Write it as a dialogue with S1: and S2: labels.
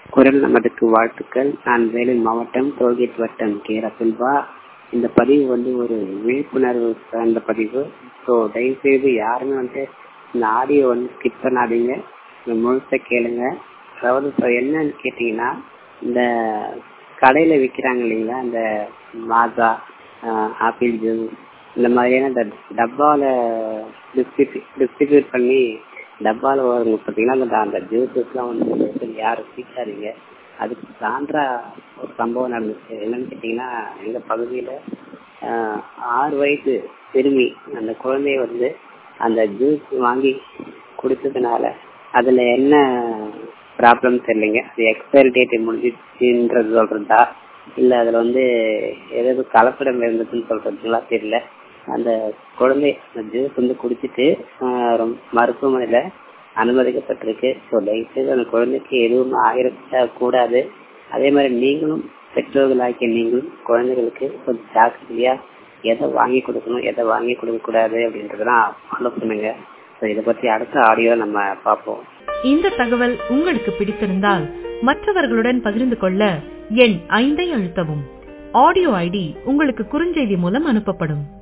S1: குரல் நமதுக்கு வாழ்த்துக்கள் நான் வேலூர் மாவட்டம் டோல்கேட் வட்டம் கே ரசுல்பா இந்த பதிவு வந்து ஒரு விழிப்புணர்வு சார்ந்த பதிவு ஸோ தயவுசெய்து யாருமே வந்து இந்த ஆடியோ வந்து ஸ்கிப் பண்ணாதீங்க இதை முழுச கேளுங்க அதாவது இப்போ என்னன்னு கேட்டிங்கன்னா இந்த கடையில் விற்கிறாங்க இல்லைங்களா இந்த மாசா ஆப்பிள் ஜூஸ் இந்த மாதிரியான இந்த டப்பாவில் டிஸ்ட்ரிபியூட் டிஸ்ட்ரிபியூட் பண்ணி டப்பாவில் வரும் பார்த்தீங்கன்னா அந்த அந்த ஜூஸஸ்லாம் வந்து யாரும் சீக்காதீங்க அதுக்கு சான்றா ஒரு சம்பவம் நடந்துச்சு என்னன்னு கேட்டிங்கன்னா எங்கள் பகுதியில் ஆறு வயசு சிறுமி அந்த குழந்தைய வந்து அந்த ஜூஸ் வாங்கி குடிச்சதுனால அதில் என்ன ப்ராப்ளம் தெரியலைங்க அது எக்ஸ்பைரி டேட் முடிஞ்சிச்சுன்றது சொல்கிறதா இல்லை அதில் வந்து ஏதாவது கலப்படம் இருந்ததுன்னு சொல்கிறதுங்களா தெரியல அந்த குழந்தை அந்த ஜூஸ் வந்து குடிச்சிட்டு மருத்துவமனையில் அனுமதிக்கப்பட்டிருக்கு ஸோ தயவுசெய்து அந்த குழந்தைக்கு எதுவும் ஆகிடக்கூடாது அதே மாதிரி நீங்களும் பெற்றோர்களாகிய நீங்களும் குழந்தைகளுக்கு கொஞ்சம் ஜாக்கிரதையா எதை வாங்கி கொடுக்கணும் எதை வாங்கி கொடுக்க கூடாது அப்படின்றதெல்லாம் ஃபாலோ பண்ணுங்க ஸோ இதை பற்றி அடுத்த ஆடியோ நம்ம பார்ப்போம்
S2: இந்த தகவல் உங்களுக்கு பிடித்திருந்தால் மற்றவர்களுடன் பகிர்ந்து கொள்ள எண் ஐந்தை அழுத்தவும் ஆடியோ ஐடி உங்களுக்கு குறுஞ்செய்தி மூலம் அனுப்பப்படும்